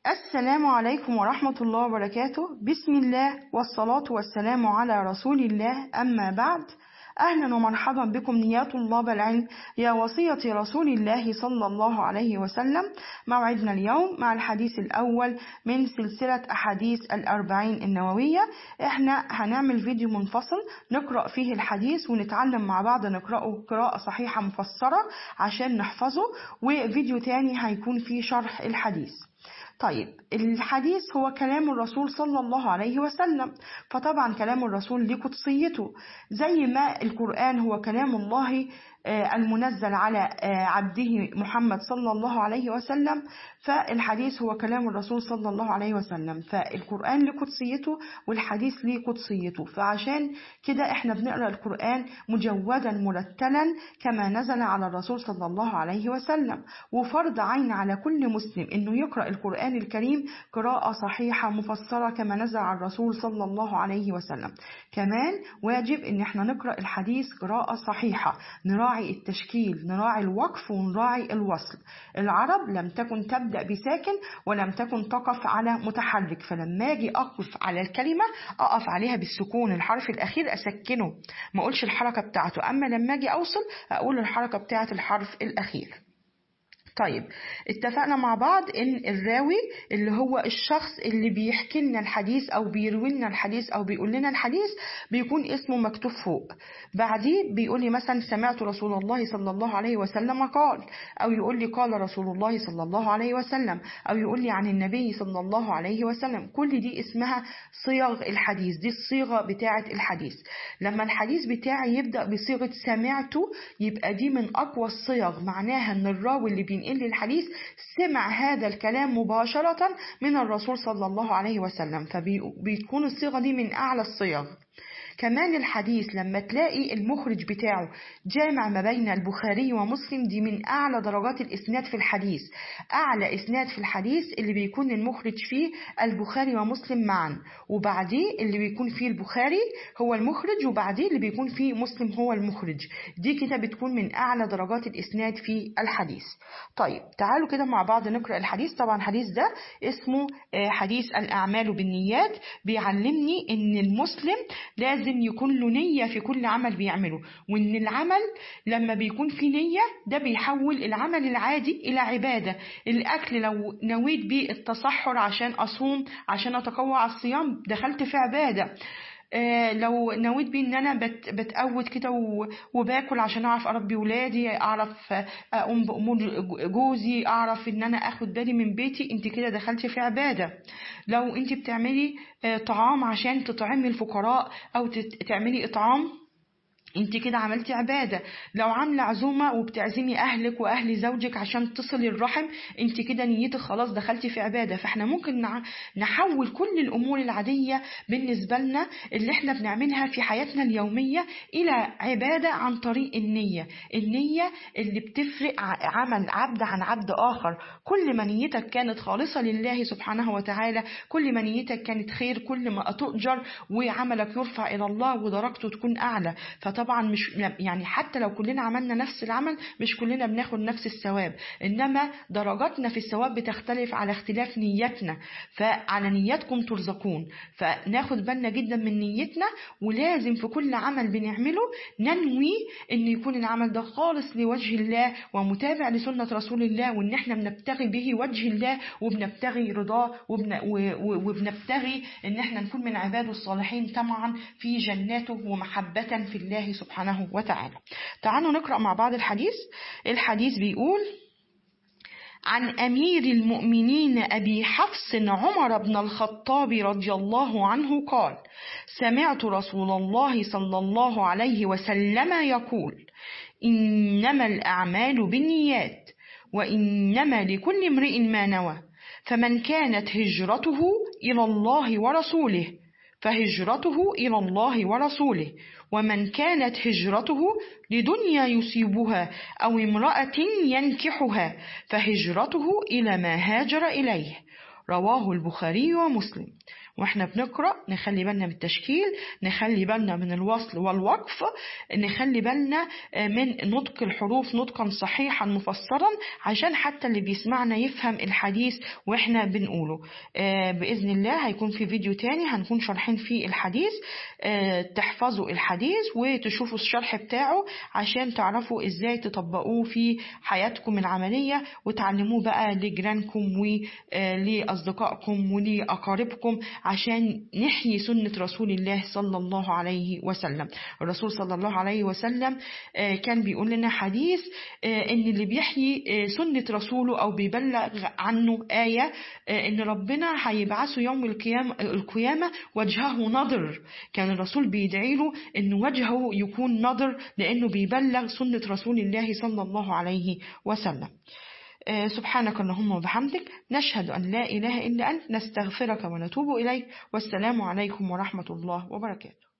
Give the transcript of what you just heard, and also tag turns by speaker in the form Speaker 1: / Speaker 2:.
Speaker 1: السلام عليكم ورحمة الله وبركاته بسم الله والصلاة والسلام على رسول الله أما بعد أهلا ومرحبا بكم نيات طلاب العلم يا وصية رسول الله صلى الله عليه وسلم موعدنا اليوم مع الحديث الأول من سلسلة أحاديث الأربعين النووية احنا هنعمل فيديو منفصل نقرأ فيه الحديث ونتعلم مع بعض نقرأه قراءة صحيحة مفسرة عشان نحفظه وفيديو تاني هيكون فيه شرح الحديث طيب الحديث هو كلام الرسول صلى الله عليه وسلم فطبعا كلام الرسول ليه قدسيته زي ما القرآن هو كلام الله المنزل على عبده محمد صلى الله عليه وسلم فالحديث هو كلام الرسول صلى الله عليه وسلم فالقرآن له قدسيته والحديث ليه قدسيته فعشان كده احنا بنقرأ القرآن مجودا مرتلا كما نزل على الرسول صلى الله عليه وسلم وفرض عين على كل مسلم انه يقرأ القرآن الكريم قراءة صحيحة مفسرة كما نزل على الرسول صلى الله عليه وسلم كمان واجب ان احنا نقرأ الحديث قراءة صحيحة نراعي نراعي التشكيل نراعي الوقف ونراعي الوصل العرب لم تكن تبدأ بساكن ولم تكن تقف على متحرك فلما اجي أقف على الكلمة أقف عليها بالسكون الحرف الأخير أسكنه ما أقولش الحركة بتاعته أما لما اجي أوصل أقول الحركة بتاعة الحرف الأخير طيب اتفقنا مع بعض ان الراوي اللي هو الشخص اللي بيحكي لنا الحديث او بيروي لنا الحديث او بيقول لنا الحديث بيكون اسمه مكتوب فوق بعديه بيقول لي مثلا سمعت رسول الله صلى الله عليه وسلم قال او يقول لي قال رسول الله صلى الله عليه وسلم او يقول لي عن النبي صلى الله عليه وسلم كل دي اسمها صيغ الحديث دي الصيغه بتاعه الحديث لما الحديث بتاعي يبدا بصيغه سمعته يبقى دي من اقوى الصيغ معناها ان الراوي اللي بين بينقل الحديث سمع هذا الكلام مباشرة من الرسول صلى الله عليه وسلم فبيكون الصيغة دي من أعلى الصيغ كمان الحديث لما تلاقي المخرج بتاعه جامع ما بين البخاري ومسلم دي من أعلى درجات الإسناد في الحديث أعلى إسناد في الحديث اللي بيكون المخرج فيه البخاري ومسلم معا وبعديه اللي بيكون فيه البخاري هو المخرج وبعديه اللي بيكون فيه مسلم هو المخرج دي كده بتكون من أعلى درجات الإسناد في الحديث طيب تعالوا كده مع بعض نقرأ الحديث طبعا الحديث ده اسمه حديث الأعمال بالنيات بيعلمني إن المسلم لازم لازم يكون له نية في كل عمل بيعمله وإن العمل لما بيكون في نية ده بيحول العمل العادي إلى عبادة الأكل لو نويت بيه التصحر عشان أصوم عشان أتقوى على الصيام دخلت في عبادة آه لو نويت بيه ان انا بت بتقود كده وباكل عشان اعرف اربي ولادي اعرف اقوم بامور جوزي اعرف ان انا اخد بالي من بيتي انت كده دخلتي في عباده لو انت بتعملي آه طعام عشان تطعمي الفقراء او تعملي اطعام انت كده عملتي عبادة لو عاملة عزومة وبتعزمي اهلك واهل زوجك عشان تصلي الرحم انت كده نيتك خلاص دخلتي في عبادة فاحنا ممكن نحول كل الامور العادية بالنسبة لنا اللي احنا بنعملها في حياتنا اليومية الى عبادة عن طريق النية النية اللي بتفرق عمل عبد عن عبد اخر كل ما نيتك كانت خالصة لله سبحانه وتعالى كل ما نيتك كانت خير كل ما تؤجر وعملك يرفع الى الله ودرجته تكون اعلى فطبعا طبعا مش يعني حتى لو كلنا عملنا نفس العمل مش كلنا بناخد نفس الثواب انما درجاتنا في الثواب بتختلف على اختلاف نيتنا فعلى نياتكم ترزقون فناخد بالنا جدا من نيتنا ولازم في كل عمل بنعمله ننوي ان يكون العمل ده خالص لوجه الله ومتابع لسنة رسول الله وان احنا بنبتغي به وجه الله وبنبتغي رضاه وبن وبنبتغي ان احنا نكون من عباده الصالحين طمعا في جناته ومحبة في الله سبحانه وتعالى تعالوا نقرأ مع بعض الحديث الحديث بيقول عن أمير المؤمنين أبي حفص عمر بن الخطاب رضي الله عنه قال سمعت رسول الله صلى الله عليه وسلم يقول إنما الأعمال بالنيات وإنما لكل امرئ ما نوى فمن كانت هجرته إلى الله ورسوله فهجرته إلى الله ورسوله ومن كانت هجرته لدنيا يصيبها أو امرأة ينكحها فهجرته إلى ما هاجر إليه رواه البخاري ومسلم واحنا بنقرأ نخلي بالنا من التشكيل نخلي بالنا من الوصل والوقف نخلي بالنا من نطق الحروف نطقا صحيحا مفسرا عشان حتى اللي بيسمعنا يفهم الحديث واحنا بنقوله بإذن الله هيكون في فيديو تاني هنكون شارحين فيه الحديث تحفظوا الحديث وتشوفوا الشرح بتاعه عشان تعرفوا ازاي تطبقوه في حياتكم العملية وتعلموه بقى لجيرانكم ولأصدقائكم ولأقاربكم عشان نحيي سنة رسول الله صلى الله عليه وسلم الرسول صلى الله عليه وسلم كان بيقول لنا حديث ان اللي بيحيي سنة رسوله او بيبلغ عنه آية ان ربنا هيبعثه يوم القيامة, القيامة وجهه نضر كان الرسول بيدعي له ان وجهه يكون نضر لانه بيبلغ سنة رسول الله صلى الله عليه وسلم سبحانك اللهم وبحمدك نشهد أن لا إله إلا أنت نستغفرك ونتوب إليك والسلام عليكم ورحمة الله وبركاته